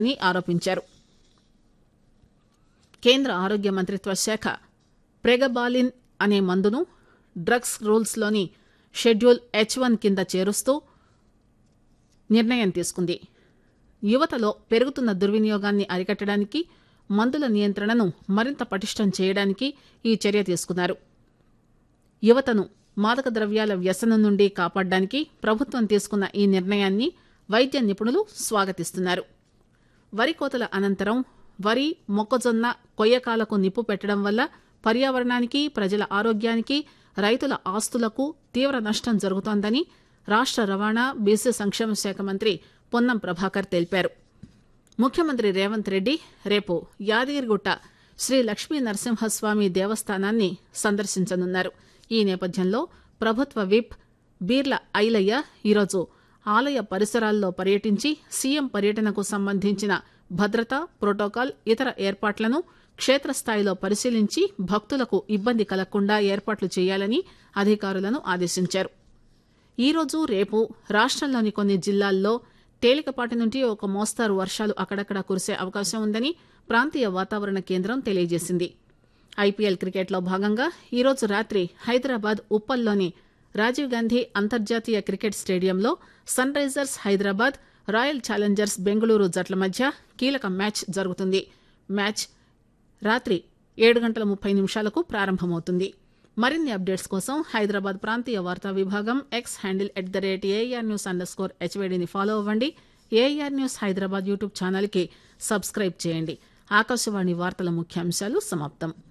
అని ఆరోపించారు కేంద్ర ఆరోగ్య మంత్రిత్వ శాఖ ప్రెగబాలిన్ అనే మందును డ్రగ్స్ రూల్స్లోని షెడ్యూల్ హెచ్ వన్ కింద చేరుస్తూ నిర్ణయం తీసుకుంది యువతలో పెరుగుతున్న దుర్వినియోగాన్ని అరికట్టడానికి మందుల నియంత్రణను మరింత పటిష్టం చేయడానికి ఈ చర్య తీసుకున్నారు యువతను మాదక ద్రవ్యాల వ్యసనం నుండి కాపాడడానికి ప్రభుత్వం తీసుకున్న ఈ నిర్ణయాన్ని వైద్య నిపుణులు స్వాగతిస్తున్నారు వరి కోతల అనంతరం వరి మొక్కజొన్న కొయ్యకాలకు నిప్పు పెట్టడం వల్ల పర్యావరణానికి ప్రజల ఆరోగ్యానికి రైతుల ఆస్తులకు తీవ్ర నష్టం జరుగుతోందని రాష్ట రవాణా బీసీ సంక్షేమ శాఖ మంత్రి పొన్నం ప్రభాకర్ తెలిపారు ముఖ్యమంత్రి రేవంత్ రెడ్డి రేపు యాదగిరిగుట్ట శ్రీ లక్ష్మీ నరసింహస్వామి దేవస్థానాన్ని సందర్శించనున్నారు ఈ నేపథ్యంలో ప్రభుత్వ విప్ బీర్ల ఐలయ్య ఈరోజు ఆలయ పరిసరాల్లో పర్యటించి సీఎం పర్యటనకు సంబంధించిన భద్రత ప్రోటోకాల్ ఇతర ఏర్పాట్లను క్షేత్రస్థాయిలో పరిశీలించి భక్తులకు ఇబ్బంది కలగకుండా ఏర్పాట్లు చేయాలని అధికారులను ఆదేశించారు ఈరోజు రేపు రాష్టంలోని కొన్ని జిల్లాల్లో తేలికపాటి నుండి ఒక మోస్తారు వర్షాలు అక్కడక్కడా కురిసే అవకాశం ఉందని ప్రాంతీయ వాతావరణ కేంద్రం తెలియజేసింది ఐపీఎల్ క్రికెట్లో భాగంగా ఈరోజు రాత్రి హైదరాబాద్ ఉప్పల్లోని రాజీవ్ గాంధీ అంతర్జాతీయ క్రికెట్ స్టేడియంలో Sunrisers Hyderabad Royal Challengers Bengaluru జట్ల మధ్య కీలక మ్యాచ్ జరుగుతుంది మ్యాచ్ రాత్రి ఏడు గంటల ముప్పై నిమిషాలకు ప్రారంభమవుతుంది మరిన్ని అప్డేట్స్ కోసం హైదరాబాద్ ప్రాంతీయ వార్తా విభాగం X handle at the rate AR news underscore హెచ్వేడిని ఫాలో అవ్వండి ఏఆర్ న్యూస్ హైదరాబాద్ యూట్యూబ్ ఛానల్కి సబ్స్క్రైబ్ చేయండి ఆకాశవాణి వార్తల ముఖ్యాంశాలు సమాప్తం